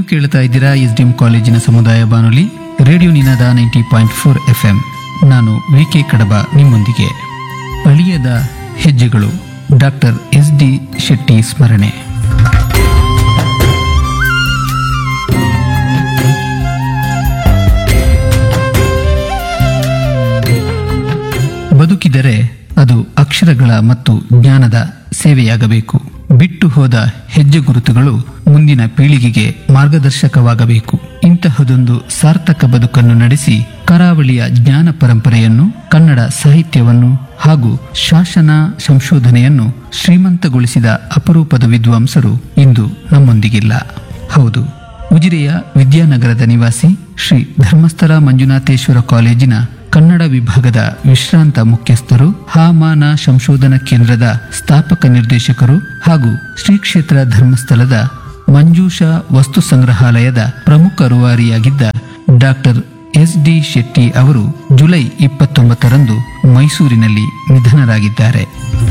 ಕೇಳ್ತಾ ಇದ್ದೀರಾ S D M ಕಾಲೇಜಿನ ಸಮುದಾಯ ಬಾನುಲಿ radio Ninada ninety point four F M ನಾನು ವಿ ಕೆ ಕಡಬ ನಿಮ್ಮೊಂದಿಗೆ ಅಳಿಯದ ಹೆಜ್ಜೆಗಳು ಡಾಕ್ಟರ್ ಎಸ್ ಡಿ ಶೆಟ್ಟಿ ಸ್ಮರಣೆ ಬದುಕಿದರೆ ಅದು ಅಕ್ಷರಗಳ ಮತ್ತು ಜ್ಞಾನದ ಸೇವೆಯಾಗಬೇಕು ಬಿಟ್ಟು ಹೋದ ಹೆಜ್ಜೆ ಗುರುತುಗಳು ಮುಂದಿನ ಪೀಳಿಗೆಗೆ ಮಾರ್ಗದರ್ಶಕವಾಗಬೇಕು ಇಂತಹದೊಂದು ಸಾರ್ಥಕ ಬದುಕನ್ನು ನಡೆಸಿ ಕರಾವಳಿಯ ಜ್ಞಾನ ಪರಂಪರೆಯನ್ನು ಕನ್ನಡ ಸಾಹಿತ್ಯವನ್ನು ಹಾಗೂ ಶಾಸನ ಸಂಶೋಧನೆಯನ್ನು ಶ್ರೀಮಂತಗೊಳಿಸಿದ ಅಪರೂಪದ ವಿದ್ವಾಂಸರು ಇಂದು ನಮ್ಮೊಂದಿಗಿಲ್ಲ ಹೌದು ಉಜಿರೆಯ ವಿದ್ಯಾನಗರದ ನಿವಾಸಿ ಶ್ರೀ ಧರ್ಮಸ್ಥಳ ಮಂಜುನಾಥೇಶ್ವರ ಕಾಲೇಜಿನ ಕನ್ನಡ ವಿಭಾಗದ ವಿಶ್ರಾಂತ ಮುಖ್ಯಸ್ಥರು ಹಾಮಾನ ಸಂಶೋಧನಾ ಕೇಂದ್ರದ ಸ್ಥಾಪಕ ನಿರ್ದೇಶಕರು ಹಾಗೂ ಶ್ರೀ ಕ್ಷೇತ್ರ ಧರ್ಮಸ್ಥಳದ ಮಂಜೂಷ ವಸ್ತು ಸಂಗ್ರಹಾಲಯದ ಪ್ರಮುಖ ರೂವಾರಿಯಾಗಿದ್ದ ಡಾಕ್ಟರ್ ಎಸ್ ಡಿ ಶೆಟ್ಟಿ ಅವರು ಜುಲೈ ಇಪ್ಪತ್ತೊಂಬತ್ತರಂದು ಮೈಸೂರಿನಲ್ಲಿ ನಿಧನರಾಗಿದ್ದಾರೆ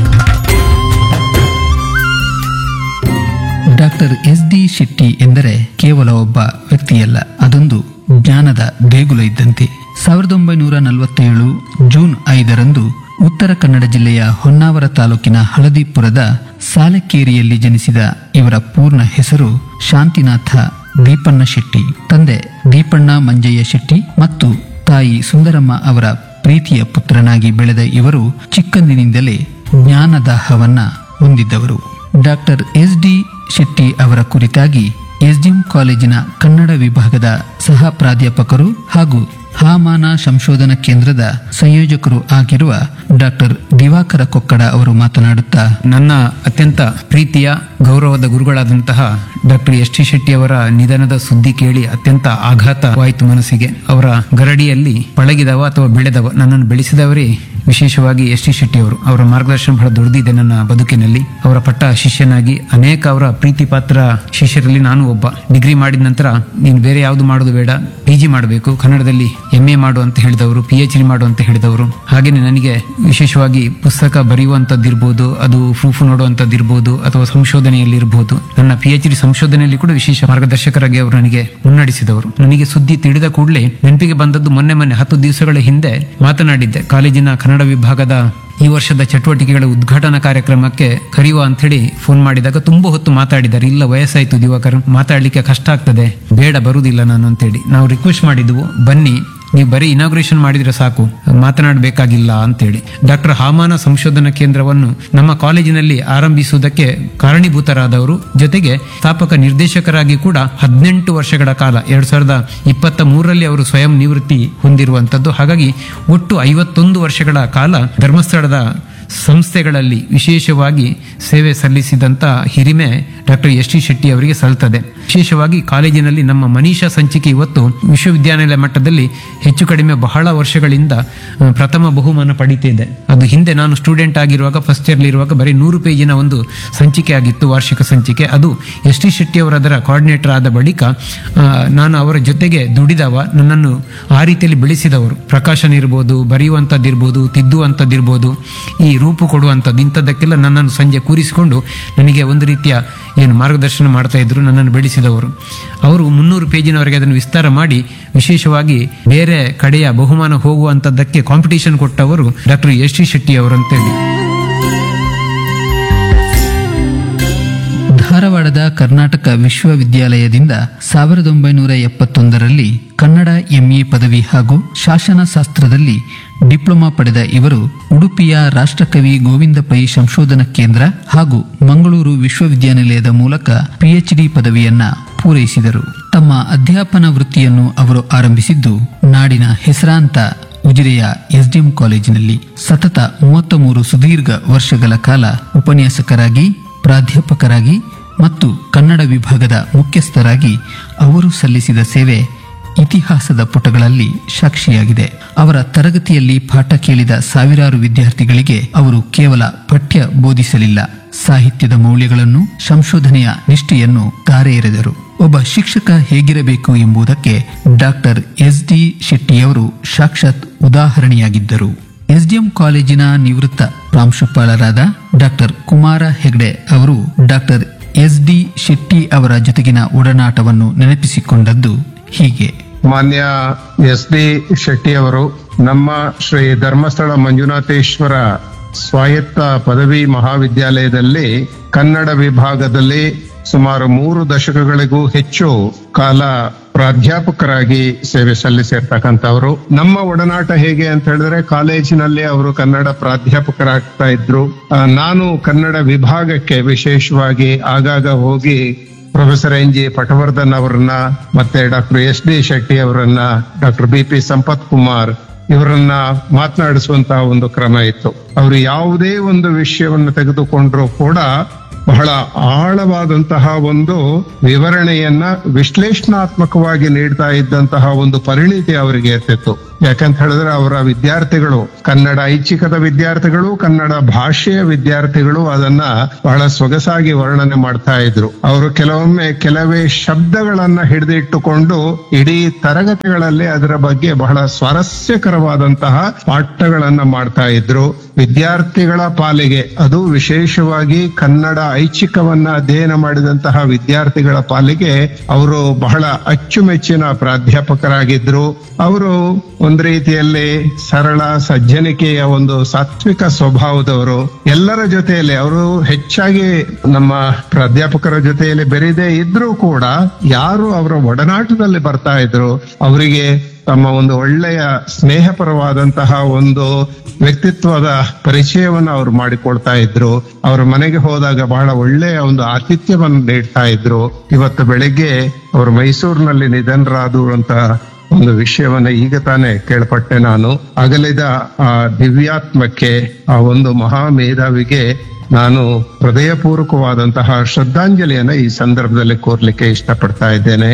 ಡಾಕ್ಟರ್ ಎಸ್ ಡಿ ಶೆಟ್ಟಿ ಎಂದರೆ ಕೇವಲ ಒಬ್ಬ ವ್ಯಕ್ತಿಯಲ್ಲ ಅದೊಂದು ಜ್ಞಾನದ ದೇಗುಲ ಇದ್ದಂತೆ ಸಾವಿರದ ಒಂಬೈನೂರ ನಲವತ್ತೇಳು ಜೂನ್ ಐದರಂದು ಉತ್ತರ ಕನ್ನಡ ಜಿಲ್ಲೆಯ ಹೊನ್ನಾವರ ತಾಲೂಕಿನ ಹಳದಿಪುರದ ಸಾಲೆಕೇರಿಯಲ್ಲಿ ಜನಿಸಿದ ಇವರ ಪೂರ್ಣ ಹೆಸರು ಶಾಂತಿನಾಥ ದೀಪಣ್ಣ ಶೆಟ್ಟಿ ತಂದೆ ದೀಪಣ್ಣ ಮಂಜಯ್ಯ ಶೆಟ್ಟಿ ಮತ್ತು ತಾಯಿ ಸುಂದರಮ್ಮ ಅವರ ಪ್ರೀತಿಯ ಪುತ್ರನಾಗಿ ಬೆಳೆದ ಇವರು ಚಿಕ್ಕಂದಿನಿಂದಲೇ ಜ್ಞಾನದಾಹವನ್ನ ಹೊಂದಿದ್ದವರು ಡಾಕ್ಟರ್ ಎಸ್ ಡಿ ಶೆಟ್ಟಿ ಅವರ ಕುರಿತಾಗಿ ಎಸ್ಡಿಎಂ ಕಾಲೇಜಿನ ಕನ್ನಡ ವಿಭಾಗದ ಸಹ ಪ್ರಾಧ್ಯಾಪಕರು ಹಾಗೂ ಹಾಮಾನ ಸಂಶೋಧನಾ ಕೇಂದ್ರದ ಸಂಯೋಜಕರು ಆಗಿರುವ ಡಾಕ್ಟರ್ ದಿವಾಕರ ಕೊಕ್ಕಡ ಅವರು ಮಾತನಾಡುತ್ತಾ ನನ್ನ ಅತ್ಯಂತ ಪ್ರೀತಿಯ ಗೌರವದ ಗುರುಗಳಾದಂತಹ ಡಾಕ್ಟರ್ ಎಸ್ ಟಿ ಶೆಟ್ಟಿ ಅವರ ನಿಧನದ ಸುದ್ದಿ ಕೇಳಿ ಅತ್ಯಂತ ಆಘಾತವಾಯಿತು ಮನಸ್ಸಿಗೆ ಅವರ ಗರಡಿಯಲ್ಲಿ ಪಳಗಿದವ ಅಥವಾ ಬೆಳೆದವ ನನ್ನನ್ನು ಬೆಳೆಸಿದವರೇ ವಿಶೇಷವಾಗಿ ಎಸ್ ಟಿ ಶೆಟ್ಟಿ ಅವರು ಅವರ ಮಾರ್ಗದರ್ಶನ ಬಹಳ ದೊಡ್ಡದಿದೆ ನನ್ನ ಬದುಕಿನಲ್ಲಿ ಅವರ ಪಟ್ಟ ಶಿಷ್ಯನಾಗಿ ಅನೇಕ ಅವರ ಪ್ರೀತಿ ಪಾತ್ರ ಶಿಷ್ಯರಲ್ಲಿ ನಾನು ಒಬ್ಬ ಡಿಗ್ರಿ ಮಾಡಿದ ನಂತರ ನೀನು ಬೇರೆ ಯಾವುದು ಮಾಡೋದು ಬೇಡ ಪಿ ಜಿ ಮಾಡಬೇಕು ಕನ್ನಡದಲ್ಲಿ ಎಂ ಎ ಮಾಡು ಅಂತ ಹೇಳಿದವರು ಪಿ ಎಚ್ ಡಿ ಮಾಡು ಅಂತ ಹೇಳಿದವರು ಹಾಗೆಯೇ ನನಗೆ ವಿಶೇಷವಾಗಿ ಪುಸ್ತಕ ಬರೆಯುವಂಥದ್ದಿರ್ಬೋದು ಅದು ಪ್ರೂಫ್ ನೋಡುವಂಥದ್ದಿರ್ಬೋದು ಅಥವಾ ಸಂಶೋಧನೆಯಲ್ಲಿ ಇರ್ಬೋದು ನನ್ನ ಪಿ ಎಚ್ ಡಿ ಸಂಶೋಧನೆಯಲ್ಲಿ ಕೂಡ ವಿಶೇಷ ಮಾರ್ಗದರ್ಶಕರಾಗಿ ಅವರು ನನಗೆ ಮುನ್ನಡೆಸಿದವರು ನನಗೆ ಸುದ್ದಿ ತಿಳಿದ ಕೂಡಲೇ ನೆನಪಿಗೆ ಬಂದದ್ದು ಮೊನ್ನೆ ಮೊನ್ನೆ ಹತ್ತು ದಿವಸಗಳ ಹಿಂದೆ ಮಾತನಾಡಿದ್ದೆ ಕಾಲೇಜಿನ ಕನ್ನಡ ವಿಭಾಗದ ಈ ವರ್ಷದ ಚಟುವಟಿಕೆಗಳ ಉದ್ಘಾಟನಾ ಕಾರ್ಯಕ್ರಮಕ್ಕೆ ಕರೆಯುವ ಅಂತ ಹೇಳಿ ಫೋನ್ ಮಾಡಿದಾಗ ತುಂಬಾ ಹೊತ್ತು ಮಾತಾಡಿದ್ದಾರೆ ಇಲ್ಲ ವಯಸ್ಸಾಯ್ತು ದಿವಾಕರ್ ಮಾತಾಡ್ಲಿಕ್ಕೆ ಕಷ್ಟ ಆಗ್ತದೆ ಬೇಡ ಬರುವುದಿಲ್ಲ ನಾನು ಅಂತೇಳಿ ನಾವು ರಿಕ್ವೆಸ್ಟ್ ಮಾಡಿದ್ವು ಬನ್ನಿ ನೀವು ಬರೀ ಇನಾಗ್ರೇಷನ್ ಮಾಡಿದ್ರೆ ಸಾಕು ಮಾತನಾಡಬೇಕಾಗಿಲ್ಲ ಅಂತೇಳಿ ಡಾಕ್ಟರ್ ಹಾಮಾನ ಸಂಶೋಧನಾ ಕೇಂದ್ರವನ್ನು ನಮ್ಮ ಕಾಲೇಜಿನಲ್ಲಿ ಆರಂಭಿಸುವುದಕ್ಕೆ ಕಾರಣೀಭೂತರಾದವರು ಜೊತೆಗೆ ಸ್ಥಾಪಕ ನಿರ್ದೇಶಕರಾಗಿ ಕೂಡ ಹದಿನೆಂಟು ವರ್ಷಗಳ ಕಾಲ ಎರಡ್ ಸಾವಿರದ ಇಪ್ಪತ್ತ ಮೂರರಲ್ಲಿ ಅವರು ಸ್ವಯಂ ನಿವೃತ್ತಿ ಹೊಂದಿರುವಂತದ್ದು ಹಾಗಾಗಿ ಒಟ್ಟು ಐವತ್ತೊಂದು ವರ್ಷಗಳ ಕಾಲ ಧರ್ಮಸ್ಥಳದ ಸಂಸ್ಥೆಗಳಲ್ಲಿ ವಿಶೇಷವಾಗಿ ಸೇವೆ ಸಲ್ಲಿಸಿದಂತ ಹಿರಿಮೆ ಡಾಕ್ಟರ್ ಎಸ್ ಟಿ ಶೆಟ್ಟಿ ಅವರಿಗೆ ಸಲ್ತದೆ ವಿಶೇಷವಾಗಿ ಕಾಲೇಜಿನಲ್ಲಿ ನಮ್ಮ ಮನೀಷಾ ಸಂಚಿಕೆ ಇವತ್ತು ವಿಶ್ವವಿದ್ಯಾನಿಲಯ ಮಟ್ಟದಲ್ಲಿ ಹೆಚ್ಚು ಕಡಿಮೆ ಬಹಳ ವರ್ಷಗಳಿಂದ ಆ, ಪ್ರಥಮ ಬಹುಮಾನ ಪಡೀತಿದೆ ಅದು ಹಿಂದೆ ನಾನು ಸ್ಟೂಡೆಂಟ್ ಆಗಿರುವಾಗ ಫಸ್ಟ್ ಇಯರ್ ಇರುವಾಗ ಬರೀ ನೂರು ಪೇಜಿನ ಒಂದು ಸಂಚಿಕೆ ಆಗಿತ್ತು ವಾರ್ಷಿಕ ಸಂಚಿಕೆ ಅದು ಎಸ್ ಟಿ ಶೆಟ್ಟಿ ಅವರು ಅದರ ಕೋಆರ್ಡಿನೇಟರ್ ಆದ ಬಳಿಕ ಆ, ನಾನು ಅವರ ಜೊತೆಗೆ ದುಡಿದವ ನನ್ನನ್ನು ಆ ರೀತಿಯಲ್ಲಿ ಬೆಳೆಸಿದವರು ಪ್ರಕಾಶನ ಇರ್ಬೋದು ಬರೆಯುವಂಥದ್ದಿರ್ಬೋದು ತಿದ್ದುವಂಥದ್ದಿರ್ಬೋದು ಈ ರೂಪು ಕೊಡುವಂಥದ್ದು ಇಂಥದ್ದಕ್ಕೆಲ್ಲ ನನ್ನನ್ನು ಸಂಜೆ ಕೂರಿಸಿಕೊಂಡು ನನಗೆ ಒಂದು ರೀತಿಯ ಏನು ಮಾರ್ಗದರ್ಶನ ಮಾಡ್ತಾ ಇದ್ರು ನನ್ನನ್ನು ಬೆಳೆಸಿದವರು ಅವರು ಮುನ್ನೂರು ಪೇಜಿನವರೆಗೆ ಅದನ್ನು ವಿಸ್ತಾರ ಮಾಡಿ ವಿಶೇಷವಾಗಿ ಬೇರೆ ಕಡೆಯ ಬಹುಮಾನ ಹೋಗುವಂಥದ್ದಕ್ಕೆ ಕಾಂಪಿಟೇಷನ್ ಕೊಟ್ಟವರು ಡಾಕ್ಟರ್ ಎಸ್ ಟಿ ಶೆಟ್ಟಿ ಅವರು ಅಂತೇಳಿ ಧಾರವಾಡದ ಕರ್ನಾಟಕ ವಿಶ್ವವಿದ್ಯಾಲಯದಿಂದ ಸಾವಿರದ ಒಂಬೈನೂರ ಎಪ್ಪತ್ತೊಂದರಲ್ಲಿ ಕನ್ನಡ ಎಂಎ ಪದವಿ ಹಾಗೂ ಶಾಸನಶಾಸ್ತ್ರದಲ್ಲಿ ಡಿಪ್ಲೊಮಾ ಪಡೆದ ಇವರು ಉಡುಪಿಯ ರಾಷ್ಟ್ರಕವಿ ಗೋವಿಂದ ಪೈ ಸಂಶೋಧನಾ ಕೇಂದ್ರ ಹಾಗೂ ಮಂಗಳೂರು ವಿಶ್ವವಿದ್ಯಾನಿಲಯದ ಮೂಲಕ ಪಿಎಚ್ಡಿ ಪದವಿಯನ್ನ ಪೂರೈಸಿದರು ತಮ್ಮ ಅಧ್ಯಾಪನ ವೃತ್ತಿಯನ್ನು ಅವರು ಆರಂಭಿಸಿದ್ದು ನಾಡಿನ ಹೆಸರಾಂತ ಉಜಿರೆಯ ಎಸ್ಡಿಎಂ ಕಾಲೇಜಿನಲ್ಲಿ ಸತತ ಮೂವತ್ತ ಮೂರು ಸುದೀರ್ಘ ವರ್ಷಗಳ ಕಾಲ ಉಪನ್ಯಾಸಕರಾಗಿ ಪ್ರಾಧ್ಯಾಪಕರಾಗಿ ಮತ್ತು ಕನ್ನಡ ವಿಭಾಗದ ಮುಖ್ಯಸ್ಥರಾಗಿ ಅವರು ಸಲ್ಲಿಸಿದ ಸೇವೆ ಇತಿಹಾಸದ ಪುಟಗಳಲ್ಲಿ ಸಾಕ್ಷಿಯಾಗಿದೆ ಅವರ ತರಗತಿಯಲ್ಲಿ ಪಾಠ ಕೇಳಿದ ಸಾವಿರಾರು ವಿದ್ಯಾರ್ಥಿಗಳಿಗೆ ಅವರು ಕೇವಲ ಪಠ್ಯ ಬೋಧಿಸಲಿಲ್ಲ ಸಾಹಿತ್ಯದ ಮೌಲ್ಯಗಳನ್ನು ಸಂಶೋಧನೆಯ ನಿಷ್ಠೆಯನ್ನು ತಾರೆ ಎರೆದರು ಒಬ್ಬ ಶಿಕ್ಷಕ ಹೇಗಿರಬೇಕು ಎಂಬುದಕ್ಕೆ ಡಾಕ್ಟರ್ ಎಸ್ ಡಿ ಶೆಟ್ಟಿಯವರು ಸಾಕ್ಷಾತ್ ಉದಾಹರಣೆಯಾಗಿದ್ದರು ಎಸ್ಡಿಎಂ ಕಾಲೇಜಿನ ನಿವೃತ್ತ ಪ್ರಾಂಶುಪಾಲರಾದ ಡಾಕ್ಟರ್ ಕುಮಾರ ಹೆಗ್ಡೆ ಅವರು ಡಾಕ್ಟರ್ ಎಸ್ ಡಿ ಶೆಟ್ಟಿ ಅವರ ಜೊತೆಗಿನ ಒಡನಾಟವನ್ನು ನೆನಪಿಸಿಕೊಂಡದ್ದು ಹೀಗೆ ಮಾನ್ಯ ಎಸ್ ಡಿ ಶೆಟ್ಟಿ ಅವರು ನಮ್ಮ ಶ್ರೀ ಧರ್ಮಸ್ಥಳ ಮಂಜುನಾಥೇಶ್ವರ ಸ್ವಾಯತ್ತ ಪದವಿ ಮಹಾವಿದ್ಯಾಲಯದಲ್ಲಿ ಕನ್ನಡ ವಿಭಾಗದಲ್ಲಿ ಸುಮಾರು ಮೂರು ದಶಕಗಳಿಗೂ ಹೆಚ್ಚು ಕಾಲ ಪ್ರಾಧ್ಯಾಪಕರಾಗಿ ಸೇವೆ ಸಲ್ಲಿಸಿರ್ತಕ್ಕಂಥವ್ರು ನಮ್ಮ ಒಡನಾಟ ಹೇಗೆ ಅಂತ ಹೇಳಿದ್ರೆ ಕಾಲೇಜಿನಲ್ಲಿ ಅವರು ಕನ್ನಡ ಪ್ರಾಧ್ಯಾಪಕರಾಗ್ತಾ ಇದ್ರು ಆ, ನಾನು ಕನ್ನಡ ವಿಭಾಗಕ್ಕೆ ವಿಶೇಷವಾಗಿ ಆಗಾಗ ಹೋಗಿ ಪ್ರೊಫೆಸರ್ ಎನ್ ಜಿ ಪಟವರ್ಧನ್ ಅವರನ್ನ ಮತ್ತೆ ಡಾಕ್ಟರ್ ಎಸ್ ಡಿ ಶೆಟ್ಟಿ ಅವರನ್ನ doctor B P Sampath Kumar ಇವರನ್ನ ಮಾತನಾಡಿಸುವಂತಹ ಒಂದು ಕ್ರಮ ಇತ್ತು ಅವರು ಯಾವುದೇ ಒಂದು ವಿಷಯವನ್ನು ತೆಗೆದುಕೊಂಡ್ರು ಕೂಡ ಬಹಳ ಆಳವಾದಂತಹ ಒಂದು ವಿವರಣೆಯನ್ನ ವಿಶ್ಲೇಷಣಾತ್ಮಕವಾಗಿ ನೀಡ್ತಾ ಇದ್ದಂತಹ ಒಂದು ಪರಿಣಿತಿ ಅವರಿಗೆ ಇರ್ತಿತ್ತು ಯಾಕಂತ ಹೇಳಿದ್ರೆ ಅವರ ವಿದ್ಯಾರ್ಥಿಗಳು ಕನ್ನಡ ಐಚ್ಛಿಕದ ವಿದ್ಯಾರ್ಥಿಗಳು ಕನ್ನಡ ಭಾಷೆಯ ವಿದ್ಯಾರ್ಥಿಗಳು ಅದನ್ನ ಬಹಳ ಸೊಗಸಾಗಿ ವರ್ಣನೆ ಮಾಡ್ತಾ ಇದ್ರು ಅವರು ಕೆಲವೊಮ್ಮೆ ಕೆಲವೇ ಶಬ್ದಗಳನ್ನ ಹಿಡಿದಿಟ್ಟುಕೊಂಡು ಇಡೀ ತರಗತಿಗಳಲ್ಲಿ ಅದರ ಬಗ್ಗೆ ಬಹಳ ಸ್ವಾರಸ್ಯಕರವಾದಂತಹ ಪಾಠಗಳನ್ನ ಮಾಡ್ತಾ ಇದ್ರು ವಿದ್ಯಾರ್ಥಿಗಳ ಪಾಲಿಗೆ ಅದು ವಿಶೇಷವಾಗಿ ಕನ್ನಡ ಐಚ್ಛಿಕವನ್ನ ಅಧ್ಯಯನ ಮಾಡಿದಂತಹ ವಿದ್ಯಾರ್ಥಿಗಳ ಪಾಲಿಗೆ ಅವರು ಬಹಳ ಅಚ್ಚುಮೆಚ್ಚಿನ ಪ್ರಾಧ್ಯಾಪಕರಾಗಿದ್ರು ಅವರು ಒಂದು ರೀತಿಯಲ್ಲಿ ಸರಳ ಸಜ್ಜನಿಕೆಯ ಒಂದು ಸಾತ್ವಿಕ ಸ್ವಭಾವದವರು ಎಲ್ಲರ ಜೊತೆಯಲ್ಲಿ ಅವರು ಹೆಚ್ಚಾಗಿ ನಮ್ಮ ಪ್ರಾಧ್ಯಾಪಕರ ಜೊತೆಯಲ್ಲಿ ಬೆರೆದೇ ಇದ್ರೂ ಕೂಡ ಯಾರು ಅವರ ಒಡನಾಟದಲ್ಲಿ ಬರ್ತಾ ಇದ್ರು ಅವರಿಗೆ ತಮ್ಮ ಒಂದು ಒಳ್ಳೆಯ ಸ್ನೇಹಪರವಾದಂತಹ ಒಂದು ವ್ಯಕ್ತಿತ್ವದ ಪರಿಚಯವನ್ನು ಅವರು ಮಾಡಿಕೊಳ್ತಾ ಇದ್ರು ಅವರ ಮನೆಗೆ ಹೋದಾಗ ಬಹಳ ಒಳ್ಳೆಯ ಒಂದು ಆತಿಥ್ಯವನ್ನು ನೀಡ್ತಾ ಇದ್ರು ಇವತ್ತು ಬೆಳಿಗ್ಗೆ ಅವರು ಮೈಸೂರಿನಲ್ಲಿ ನಿಧನರಾದರು ಅಂತ ಒಂದು ವಿಷಯವನ್ನ ಈಗ ತಾನೇ ಕೇಳ್ಪಟ್ಟೆ ನಾನು ಅಗಲಿದ ಆ ದಿವ್ಯಾತ್ಮಕ್ಕೆ ಆ ಒಂದು ಮಹಾ ಮೇಧಾವಿಗೆ ನಾನು ಹೃದಯಪೂರ್ವಕವಾದಂತಹ ಶ್ರದ್ಧಾಂಜಲಿಯನ್ನ ಈ ಸಂದರ್ಭದಲ್ಲಿ ಕೋರ್ಲಿಕ್ಕೆ ಇಷ್ಟಪಡ್ತಾ ಇದ್ದೇನೆ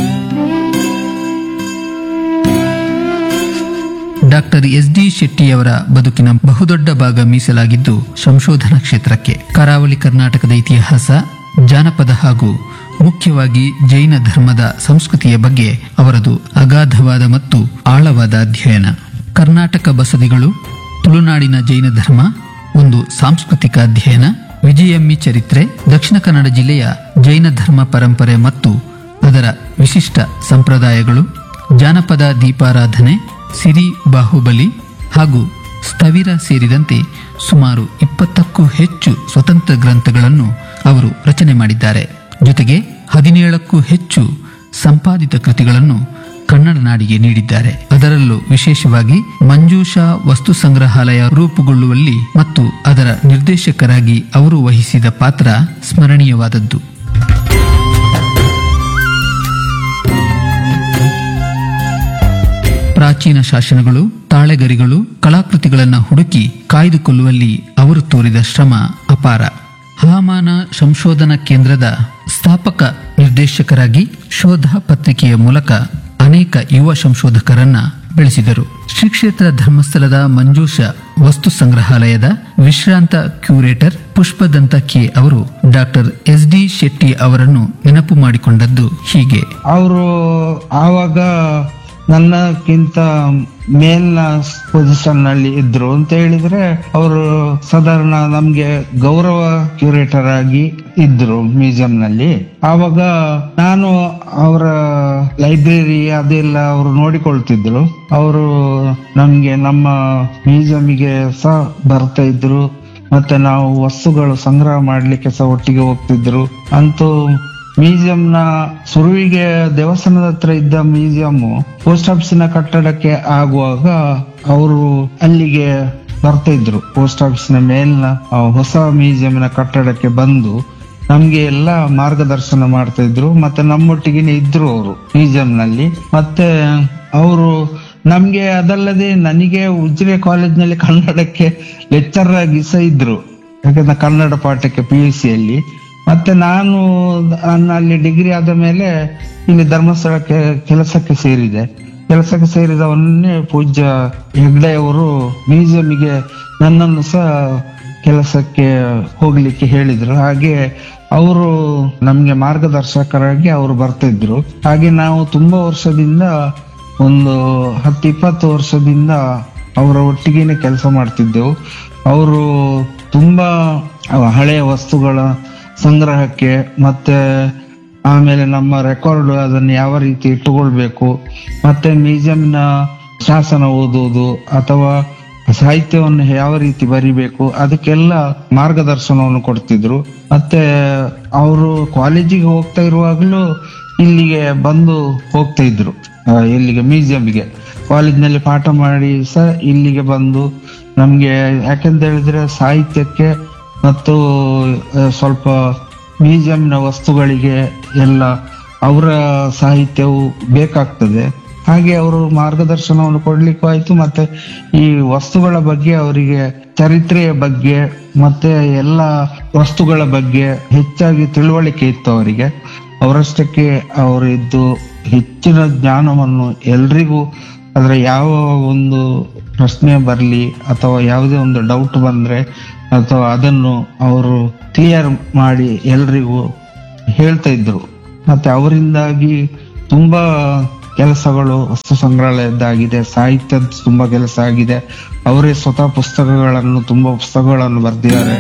ಡಾಕ್ಟರ್ ಎಸ್ ಡಿ ಶೆಟ್ಟಿಯವರ ಬದುಕಿನ ಬಹುದೊಡ್ಡ ಭಾಗ ಮೀಸಲಾಗಿದ್ದು ಸಂಶೋಧನಾ ಕ್ಷೇತ್ರಕ್ಕೆ ಕರಾವಳಿ ಕರ್ನಾಟಕದ ಇತಿಹಾಸ ಜಾನಪದ ಹಾಗೂ ಮುಖ್ಯವಾಗಿ ಜೈನ ಧರ್ಮದ ಸಂಸ್ಕೃತಿಯ ಬಗ್ಗೆ ಅವರದು ಅಗಾಧವಾದ ಮತ್ತು ಆಳವಾದ ಅಧ್ಯಯನ ಕರ್ನಾಟಕ ಬಸದಿಗಳು ತುಳುನಾಡಿನ ಜೈನ ಧರ್ಮ ಒಂದು ಸಾಂಸ್ಕೃತಿಕ ಅಧ್ಯಯನ ವಿಜಯಮ್ಮಿ ಚರಿತ್ರೆ ದಕ್ಷಿಣ ಕನ್ನಡ ಜಿಲ್ಲೆಯ ಜೈನ ಧರ್ಮ ಪರಂಪರೆ ಮತ್ತು ಅದರ ವಿಶಿಷ್ಟ ಸಂಪ್ರದಾಯಗಳು ಜಾನಪದ ದೀಪಾರಾಧನೆ ಸಿರಿ ಬಾಹುಬಲಿ ಹಾಗೂ ಸ್ಥವಿರ ಸೇರಿದಂತೆ ಸುಮಾರು ಇಪ್ಪತ್ತಕ್ಕೂ ಹೆಚ್ಚು ಸ್ವತಂತ್ರ ಗ್ರಂಥಗಳನ್ನು ಅವರು ರಚನೆ ಮಾಡಿದ್ದಾರೆ ಜೊತೆಗೆ ಹದಿನೇಳಕ್ಕೂ ಹೆಚ್ಚು ಸಂಪಾದಿತ ಕೃತಿಗಳನ್ನು ಕನ್ನಡ ನಾಡಿಗೆ ನೀಡಿದ್ದಾರೆ ಅದರಲ್ಲೂ ವಿಶೇಷವಾಗಿ ಮಂಜೂಷಾ ವಸ್ತು ಸಂಗ್ರಹಾಲಯ ರೂಪುಗೊಳ್ಳುವಲ್ಲಿ ಮತ್ತು ಅದರ ನಿರ್ದೇಶಕರಾಗಿ ಅವರು ವಹಿಸಿದ ಪಾತ್ರ ಸ್ಮರಣೀಯವಾದದ್ದು ಪ್ರಾಚೀನ ಶಾಸನಗಳು ತಾಳೆಗರಿಗಳು ಕಲಾಕೃತಿಗಳನ್ನು ಹುಡುಕಿ ಕಾಯ್ದುಕೊಳ್ಳುವಲ್ಲಿ ಅವರು ತೋರಿದ ಶ್ರಮ ಅಪಾರ ಹವಾಮಾನ ಸಂಶೋಧನಾ ಕೇಂದ್ರದ ಸ್ಥಾಪಕ ನಿರ್ದೇಶಕರಾಗಿ ಶೋಧ ಪತ್ರಿಕೆಯ ಮೂಲಕ ಅನೇಕ ಯುವ ಸಂಶೋಧಕರನ್ನ ಬೆಳೆಸಿದರು ಶ್ರೀ ಕ್ಷೇತ್ರ ಧರ್ಮಸ್ಥಳದ ಮಂಜೂಷ ವಸ್ತು ಸಂಗ್ರಹಾಲಯದ ವಿಶ್ರಾಂತ ಕ್ಯೂರೇಟರ್ ಪುಷ್ಪದಂತ ಕೆ ಅವರು ಡಾಕ್ಟರ್ ಎಸ್ ಡಿ ಶೆಟ್ಟಿ ಅವರನ್ನು ನೆನಪು ಮಾಡಿಕೊಂಡದ್ದು ಹೀಗೆ ಅವರು ಆವಾಗ ನನ್ನಕ್ಕಿಂತ ಮೇಲ್ನ ಪೊಸಿಷನ್ ನಲ್ಲಿ ಇದ್ರು ಅಂತ ಹೇಳಿದ್ರೆ ಅವರು ಸಾಧಾರಣ ನಮ್ಗೆ ಗೌರವ ಕ್ಯೂರೇಟರ್ ಆಗಿ ಇದ್ರು ಮ್ಯೂಸಿಯಂ ನಲ್ಲಿ ಆವಾಗ ನಾನು ಅವರ ಲೈಬ್ರರಿ ಅದೆಲ್ಲ ಅವರು ನೋಡಿಕೊಳ್ತಿದ್ರು ಅವರು ನಮ್ಗೆ ನಮ್ಮ ಮ್ಯೂಸಿಯಂಗೆ ಸಹ ಬರ್ತಾ ಇದ್ರು ಮತ್ತೆ ನಾವು ವಸ್ತುಗಳು ಸಂಗ್ರಹ ಮಾಡ್ಲಿಕ್ಕೆ ಸಹ ಒಟ್ಟಿಗೆ ಹೋಗ್ತಿದ್ರು ಅಂತೂ ಮ್ಯೂಸಿಯಂನ ಸುರುವಿಗೆ ದೇವಸ್ಥಾನದ ಹತ್ರ ಇದ್ದ ಮ್ಯೂಸಿಯಂ ಪೋಸ್ಟ್ ಆಫೀಸಿನ ಕಟ್ಟಡಕ್ಕೆ ಆಗುವಾಗ ಅವರು ಅಲ್ಲಿಗೆ ಬರ್ತಾ ಇದ್ರು ಪೋಸ್ಟ್ ಆಫೀಸಿನ ಮೇಲಿನ ಆ ಹೊಸ ಮ್ಯೂಸಿಯಂನ ಕಟ್ಟಡಕ್ಕೆ ಬಂದು ನಮ್ಗೆ ಎಲ್ಲ ಮಾರ್ಗದರ್ಶನ ಮಾಡ್ತಾ ಇದ್ರು ಮತ್ತೆ ನಮ್ಮೊಟ್ಟಿಗೆ ಇದ್ರು ಅವರು ಮ್ಯೂಸಿಯಂ ನಲ್ಲಿ ಮತ್ತೆ ಅವರು ನಮ್ಗೆ ಅದಲ್ಲದೆ ನನಗೆ ಉಜಿರೆ ಕಾಲೇಜ್ನಲ್ಲಿ ಕನ್ನಡಕ್ಕೆ ಲೆಕ್ಚರ್ ಆಗಿ ಸಹ ಇದ್ರು ಯಾಕಂದ್ರೆ ಕನ್ನಡ ಪಾಠಕ್ಕೆ ಪಿ ಯು ಸಿಯಲ್ಲಿ ಮತ್ತೆ ನಾನು ನನ್ನ ಅಲ್ಲಿ ಡಿಗ್ರಿ ಆದ ಮೇಲೆ ಇಲ್ಲಿ ಧರ್ಮಸ್ಥಳಕ್ಕೆ ಕೆಲಸಕ್ಕೆ ಸೇರಿದೆ ಕೆಲಸಕ್ಕೆ ಸೇರಿದವನ್ನೇ ಪೂಜ್ಯ ಹೆಗ್ಡೆ ಅವರು ಮ್ಯೂಸಿಯಂಗೆ ನನ್ನನ್ನು ಸಹ ಕೆಲಸಕ್ಕೆ ಹೋಗ್ಲಿಕ್ಕೆ ಹೇಳಿದ್ರು ಹಾಗೆ ಅವರು ನಮ್ಗೆ ಮಾರ್ಗದರ್ಶಕರಾಗಿ ಅವರು ಬರ್ತಿದ್ರು ಹಾಗೆ ನಾವು ತುಂಬಾ ವರ್ಷದಿಂದ ಒಂದು ಹತ್ತು ಇಪ್ಪತ್ತು ವರ್ಷದಿಂದ ಅವರ ಒಟ್ಟಿಗೆನೆ ಕೆಲಸ ಮಾಡ್ತಿದ್ದೆವು ಅವರು ತುಂಬಾ ಹಳೆಯ ವಸ್ತುಗಳ ಸಂಗ್ರಹಕ್ಕೆ ಮತ್ತೆ ಆಮೇಲೆ ನಮ್ಮ ರೆಕಾರ್ಡ್ ಅದನ್ನು ಯಾವ ರೀತಿ ಇಟ್ಟುಕೊಳ್ಬೇಕು ಮತ್ತೆ ಮ್ಯೂಸಿಯಂನ ಶಾಸನ ಓದುವುದು ಅಥವಾ ಸಾಹಿತ್ಯವನ್ನು ಯಾವ ರೀತಿ ಬರಿಬೇಕು ಅದಕ್ಕೆಲ್ಲ ಮಾರ್ಗದರ್ಶನವನ್ನು ಕೊಡ್ತಿದ್ರು ಮತ್ತೆ ಅವರು ಕಾಲೇಜಿಗೆ ಹೋಗ್ತಾ ಇರುವಾಗಲೂ ಇಲ್ಲಿಗೆ ಬಂದು ಹೋಗ್ತಾ ಇದ್ರು ಆ, ಇಲ್ಲಿಗೆ ಮ್ಯೂಸಿಯಂಗೆ ಕಾಲೇಜ್ನಲ್ಲಿ ಪಾಠ ಮಾಡಿ ಸಹ ಇಲ್ಲಿಗೆ ಬಂದು ನಮ್ಗೆ ಯಾಕೆಂತ ಹೇಳಿದ್ರೆ ಸಾಹಿತ್ಯಕ್ಕೆ ಮತ್ತು ಆ, ಸ್ವಲ್ಪ ಮ್ಯೂಸಿಯಂನ ವಸ್ತುಗಳಿಗೆ ಎಲ್ಲ ಅವರ ಸಾಹಿತ್ಯವು ಬೇಕಾಗ್ತದೆ ಹಾಗೆ ಅವರು ಮಾರ್ಗದರ್ಶನವನ್ನು ಕೊಡ್ಲಿಕ್ಕೂ ಆಯ್ತು ಮತ್ತೆ ಈ ವಸ್ತುಗಳ ಬಗ್ಗೆ ಅವರಿಗೆ ಚರಿತ್ರೆಯ ಬಗ್ಗೆ ಮತ್ತೆ ಎಲ್ಲ ವಸ್ತುಗಳ ಬಗ್ಗೆ ಹೆಚ್ಚಾಗಿ ತಿಳುವಳಿಕೆ ಇತ್ತು ಅವರಿಗೆ ಅವರಷ್ಟಕ್ಕೆ ಅವರು ಇದ್ದು ಹೆಚ್ಚಿನ ಜ್ಞಾನವನ್ನು ಎಲ್ರಿಗೂ ಅದರ ಯಾವ ಒಂದು ಪ್ರಶ್ನೆ ಬರಲಿ ಅಥವಾ ಯಾವುದೇ ಒಂದು ಡೌಟ್ ಬಂದ್ರೆ ಅಥವಾ ಅದನ್ನು ಅವರು ಕ್ಲಿಯರ್ ಮಾಡಿ ಎಲ್ರಿಗೂ ಹೇಳ್ತಾ ಇದ್ರು ಮತ್ತೆ ಅವರಿಂದಾಗಿ ತುಂಬಾ ಕೆಲಸಗಳು ವಸ್ತು ಸಂಗ್ರಹಾಲಯದ್ದಾಗಿದೆ ಸಾಹಿತ್ಯದ ತುಂಬಾ ಕೆಲಸ ಆಗಿದೆ ಅವರೇ ಸ್ವತಃ ಪುಸ್ತಕಗಳನ್ನು ತುಂಬಾ ಪುಸ್ತಕಗಳನ್ನು ಬರೆದಿದ್ದಾರೆ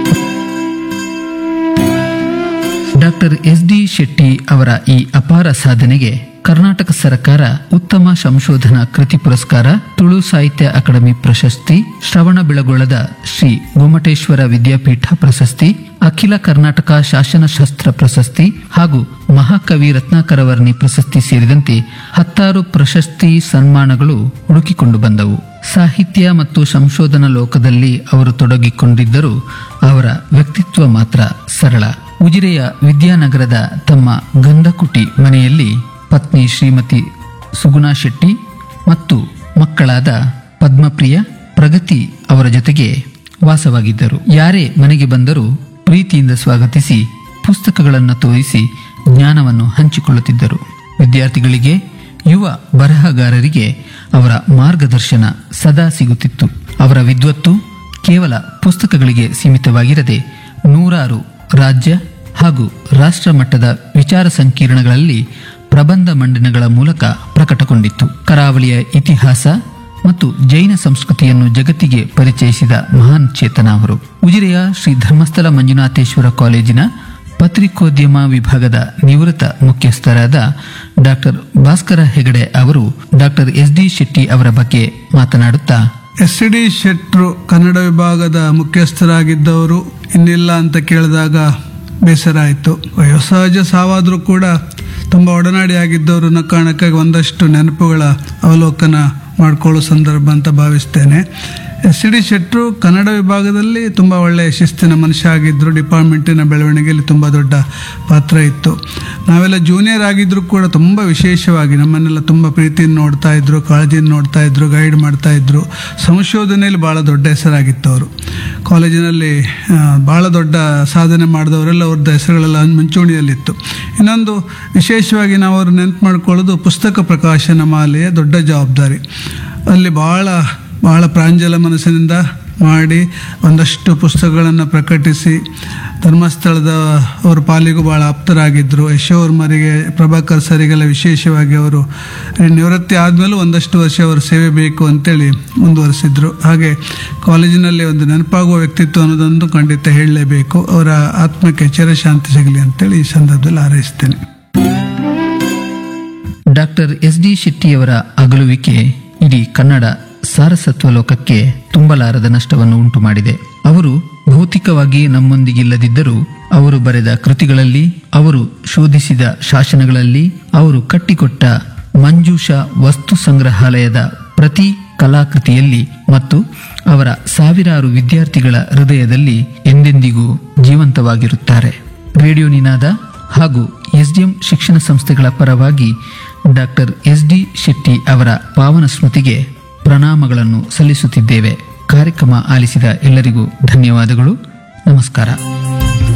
ಡಾಕ್ಟರ್ ಎಸ್ ಡಿ ಶೆಟ್ಟಿ ಅವರ ಈ ಅಪಾರ ಸಾಧನೆಗೆ ಕರ್ನಾಟಕ ಸರ್ಕಾರ ಉತ್ತಮ ಸಂಶೋಧನಾ ಕೃತಿ ಪುರಸ್ಕಾರ ತುಳು ಸಾಹಿತ್ಯ ಅಕಾಡೆಮಿ ಪ್ರಶಸ್ತಿ ಶ್ರವಣ ಬೆಳಗೊಳದ ಶ್ರೀ ಗೊಮ್ಮಟೇಶ್ವರ ವಿದ್ಯಾಪೀಠ ಪ್ರಶಸ್ತಿ ಅಖಿಲ ಕರ್ನಾಟಕ ಶಾಸನಶಾಸ್ತ್ರ ಪ್ರಶಸ್ತಿ ಹಾಗೂ ಮಹಾಕವಿ ರತ್ನಾಕರವರ್ಣಿ ಪ್ರಶಸ್ತಿ ಸೇರಿದಂತೆ ಹತ್ತಾರು ಪ್ರಶಸ್ತಿ ಸನ್ಮಾನಗಳು ಹುಡುಕಿಕೊಂಡು ಬಂದವು ಸಾಹಿತ್ಯ ಮತ್ತು ಸಂಶೋಧನಾ ಲೋಕದಲ್ಲಿ ಅವರು ತೊಡಗಿಕೊಂಡಿದ್ದರೂ ಅವರ ವ್ಯಕ್ತಿತ್ವ ಮಾತ್ರ ಸರಳ ಉಜಿರೆಯ ವಿದ್ಯಾನಗರದ ತಮ್ಮ ಗಂಧಕುಟಿ ಮನೆಯಲ್ಲಿ ಪತ್ನಿ ಶ್ರೀಮತಿ ಸುಗುಣಾ ಶೆಟ್ಟಿ ಮತ್ತು ಮಕ್ಕಳಾದ ಪದ್ಮಪ್ರಿಯ ಪ್ರಗತಿ ಅವರ ಜೊತೆಗೆ ವಾಸವಾಗಿದ್ದರು ಯಾರೇ ಮನೆಗೆ ಬಂದರೂ ಪ್ರೀತಿಯಿಂದ ಸ್ವಾಗತಿಸಿ ಪುಸ್ತಕಗಳನ್ನು ತೋರಿಸಿ ಜ್ಞಾನವನ್ನು ಹಂಚಿಕೊಳ್ಳುತ್ತಿದ್ದರು ವಿದ್ಯಾರ್ಥಿಗಳಿಗೆ ಯುವ ಬರಹಗಾರರಿಗೆ ಅವರ ಮಾರ್ಗದರ್ಶನ ಸದಾ ಸಿಗುತ್ತಿತ್ತು ಅವರ ವಿದ್ವತ್ತು ಕೇವಲ ಪುಸ್ತಕಗಳಿಗೆ ಸೀಮಿತವಾಗಿರದೆ ನೂರಾರು ರಾಜ್ಯ ಹಾಗೂ ರಾಷ್ಟ್ರ ಮಟ್ಟದ ವಿಚಾರ ಸಂಕಿರಣಗಳಲ್ಲಿ ಪ್ರಬಂಧ ಮಂಡನೆಗಳ ಮೂಲಕ ಪ್ರಕಟಗೊಂಡಿತ್ತು ಕರಾವಳಿಯ ಇತಿಹಾಸ ಮತ್ತು ಜೈನ ಸಂಸ್ಕೃತಿಯನ್ನು ಜಗತ್ತಿಗೆ ಪರಿಚಯಿಸಿದ ಮಹಾನ್ ಚೇತನ ಅವರು ಉಜಿರೆಯ ಶ್ರೀ ಧರ್ಮಸ್ಥಳ ಮಂಜುನಾಥೇಶ್ವರ ಕಾಲೇಜಿನ ಪತ್ರಿಕೋದ್ಯಮ ವಿಭಾಗದ ನಿವೃತ್ತ ಮುಖ್ಯಸ್ಥರಾದ ಡಾಕ್ಟರ್ ಭಾಸ್ಕರ ಹೆಗಡೆ ಅವರು ಡಾಕ್ಟರ್ ಎಸ್ ಡಿ ಶೆಟ್ಟಿ ಅವರ ಬಗ್ಗೆ ಮಾತನಾಡುತ್ತಾ ಎಸ್ ಡಿ ಶೆಟ್ರು ಕನ್ನಡ ವಿಭಾಗದ ಮುಖ್ಯಸ್ಥರಾಗಿದ್ದವರು ಇನ್ನಿಲ್ಲ ಅಂತ ಕೇಳಿದಾಗ ಬೇಸರ ಆಯಿತು ವಯೋಸಹಜ ಸಾವಾದರೂ ಕೂಡ ತುಂಬ ಒಡನಾಡಿ ಆಗಿದ್ದವರನ್ನ ಕಾರಣಕ್ಕಾಗಿ ಒಂದಷ್ಟು ನೆನಪುಗಳ ಅವಲೋಕನ ಮಾಡಿಕೊಳ್ಳೋ ಸಂದರ್ಭ ಅಂತ ಭಾವಿಸ್ತೇನೆ ಎಸ್ ಡಿ ಶೆಟ್ರು ಕನ್ನಡ ವಿಭಾಗದಲ್ಲಿ ತುಂಬ ಒಳ್ಳೆಯ ಶಿಸ್ತಿನ ಮನುಷ್ಯ ಆಗಿದ್ದರು ಡಿಪಾರ್ಟ್ಮೆಂಟಿನ ಬೆಳವಣಿಗೆಯಲ್ಲಿ ತುಂಬ ದೊಡ್ಡ ಪಾತ್ರ ಇತ್ತು ನಾವೆಲ್ಲ ಜೂನಿಯರ್ ಆಗಿದ್ರು ಕೂಡ ತುಂಬ ವಿಶೇಷವಾಗಿ ನಮ್ಮನ್ನೆಲ್ಲ ತುಂಬ ಪ್ರೀತಿಯಿಂದ ನೋಡ್ತಾ ಇದ್ರು ಕಾಳಜಿಯಿಂದ ನೋಡ್ತಾ ಇದ್ರು ಗೈಡ್ ಮಾಡ್ತಾ ಇದ್ರು ಸಂಶೋಧನೆಯಲ್ಲಿ ಭಾಳ ದೊಡ್ಡ ಹೆಸರಾಗಿತ್ತು ಅವರು ಕಾಲೇಜಿನಲ್ಲಿ ಆ, ಭಾಳ ದೊಡ್ಡ ಸಾಧನೆ ಮಾಡಿದವರೆಲ್ಲ ಅವ್ರದ್ದು ಹೆಸರುಗಳೆಲ್ಲ ಮುಂಚೂಣಿಯಲ್ಲಿತ್ತು ಇನ್ನೊಂದು ವಿಶೇಷವಾಗಿ ನಾವು ಅವ್ರು ನೆನಪು ಮಾಡ್ಕೊಳ್ಳೋದು ಪುಸ್ತಕ ಪ್ರಕಾಶನ ಮಾಲೆಯ ದೊಡ್ಡ ಜವಾಬ್ದಾರಿ ಅಲ್ಲಿ ಭಾಳ ಭಾಳ ಪ್ರಾಂಜಲ ಮನಸ್ಸಿನಿಂದ ಮಾಡಿ ಒಂದಷ್ಟು ಪುಸ್ತಕಗಳನ್ನು ಪ್ರಕಟಿಸಿ ಧರ್ಮಸ್ಥಳದ ಅವ್ರ ಪಾಲಿಗೂ ಭಾಳ ಆಪ್ತರಾಗಿದ್ದರು ಯಶೋವರ್ಮರಿಗೆ ಪ್ರಭಾಕರ್ ಸರಿಗೆಲ್ಲ ವಿಶೇಷವಾಗಿ ಅವರು ನಿವೃತ್ತಿ ಆದಮೇಲೂ ಒಂದಷ್ಟು ವರ್ಷ ಅವರ ಸೇವೆ ಬೇಕು ಅಂತೇಳಿ ಮುಂದುವರಿಸಿದ್ರು ಹಾಗೆ ಕಾಲೇಜಿನಲ್ಲಿ ಒಂದು ನೆನಪಾಗುವ ವ್ಯಕ್ತಿತ್ವ ಅನ್ನೋದೊಂದು ಖಂಡಿತ ಹೇಳಲೇಬೇಕು ಅವರ ಆತ್ಮಕ್ಕೆ ಚಿರಶಾಂತಿ ಸಿಗಲಿ ಅಂತೇಳಿ ಈ ಸಂದರ್ಭದಲ್ಲಿ ಹಾರೈಸ್ತೇನೆ ಡಾಕ್ಟರ್ ಎಸ್ ಡಿ ಶೆಟ್ಟಿಯವರ ಅಗಲುವಿಕೆ ಇಡೀ ಕನ್ನಡ ಸಾರಸತ್ವ ಲೋಕಕ್ಕೆ ತುಂಬಲಾರದ ನಷ್ಟವನ್ನು ಉಂಟು ಮಾಡಿದೆ ಅವರು ಭೌತಿಕವಾಗಿ ನಮ್ಮೊಂದಿಗಿಲ್ಲದಿದ್ದರೂ ಅವರು ಬರೆದ ಕೃತಿಗಳಲ್ಲಿ ಅವರು ಶೋಧಿಸಿದ ಶಾಸನಗಳಲ್ಲಿ ಅವರು ಕಟ್ಟಿಕೊಟ್ಟ ಮಂಜೂಷ ವಸ್ತು ಸಂಗ್ರಹಾಲಯದ ಪ್ರತಿ ಕಲಾಕೃತಿಯಲ್ಲಿ ಮತ್ತು ಅವರ ಸಾವಿರಾರು ವಿದ್ಯಾರ್ಥಿಗಳ ಹೃದಯದಲ್ಲಿ ಎಂದೆಂದಿಗೂ ಜೀವಂತವಾಗಿರುತ್ತಾರೆ ರೇಡಿಯೋ ನಿನಾದ ಹಾಗೂ ಎಸ್ಡಿಎಂ ಶಿಕ್ಷಣ ಸಂಸ್ಥೆಗಳ ಪರವಾಗಿ ಡಾಕ್ಟರ್ ಎಸ್ ಡಿ ಶೆಟ್ಟಿ ಅವರ ಪಾವನ ಸ್ಮೃತಿಗೆ ಪ್ರಣಾಮಗಳನ್ನು ಸಲ್ಲಿಸುತ್ತಿದ್ದೇವೆ ಕಾರ್ಯಕ್ರಮ ಆಲಿಸಿದ ಎಲ್ಲರಿಗೂ ಧನ್ಯವಾದಗಳು ನಮಸ್ಕಾರ